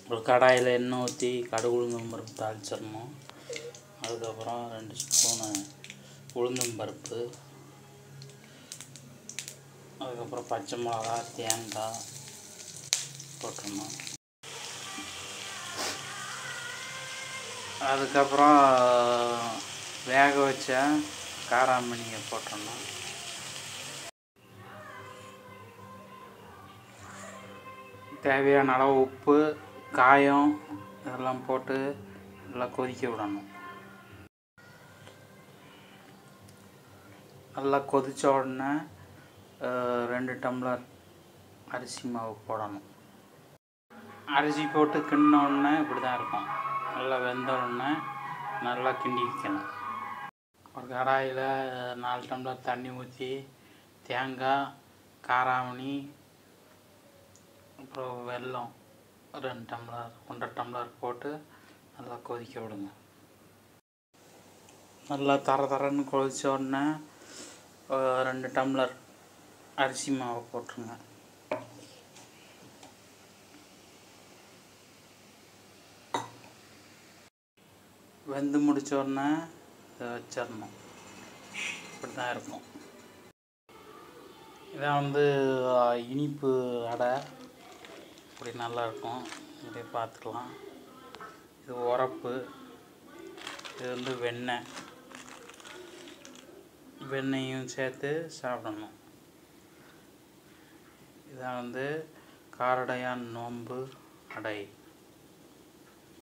ஒரு கடாயில் எண்ணெய் ஊற்றி கடுகு உளுந்தம் பருப்பு தாளிச்சிடணும் அதுக்கப்புறம் ரெண்டு ஸ்பூனு உளுந்தம் பருப்பு அதுக்கப்புறம் பச்சை மிளகா தேங்காய் போட்டுடணும் அதுக்கப்புறம் வேக வச்ச காராமணியை போட்டுடணும் தேவையான அளவு உப்பு காயம் இதெல்லாம் போட்டு நல்லா கொதிக்க விடணும் நல்லா கொதிச்ச உடனே அஹ், ரெண்டு டம்ளர் அரிசி மாவு போடணும் அரிசி போட்டு கிண்டின உடனே இப்படி தான் இருக்கும் நல்லா வெந்த உடனே நல்லா கிண்டி வைக்கணும் ஒரு கடாயில் நாலு டம்ளர் தண்ணி ஊற்றி தேங்காய் காராமணி அப்புறம் வெல்லம் ரெண்டு டம்ளர் ஒன்றரை டம்ளர் போட்டு நல்லா கொதிக்க விடுங்க நல்லா தர தரன்னு கொதிச்ச உடனே அஹ், ரெண்டு டம்ளர் அரிசி மாவு போட்டுருங்க வெந்து முடிச்ச உடனே இதை வச்சிடணும் இப்படி தான் இருக்கும் இதான் வந்து அஹ், இனிப்பு அடை இப்படி நல்லா இருக்கும் இப்படியே பார்த்துக்கலாம் இது உரப்பு இது வந்து வெண்ணெய் வெண்ணெயும் சேர்த்து சாப்பிடணும் இதான் வந்து காரடையான் நோன்பு அடை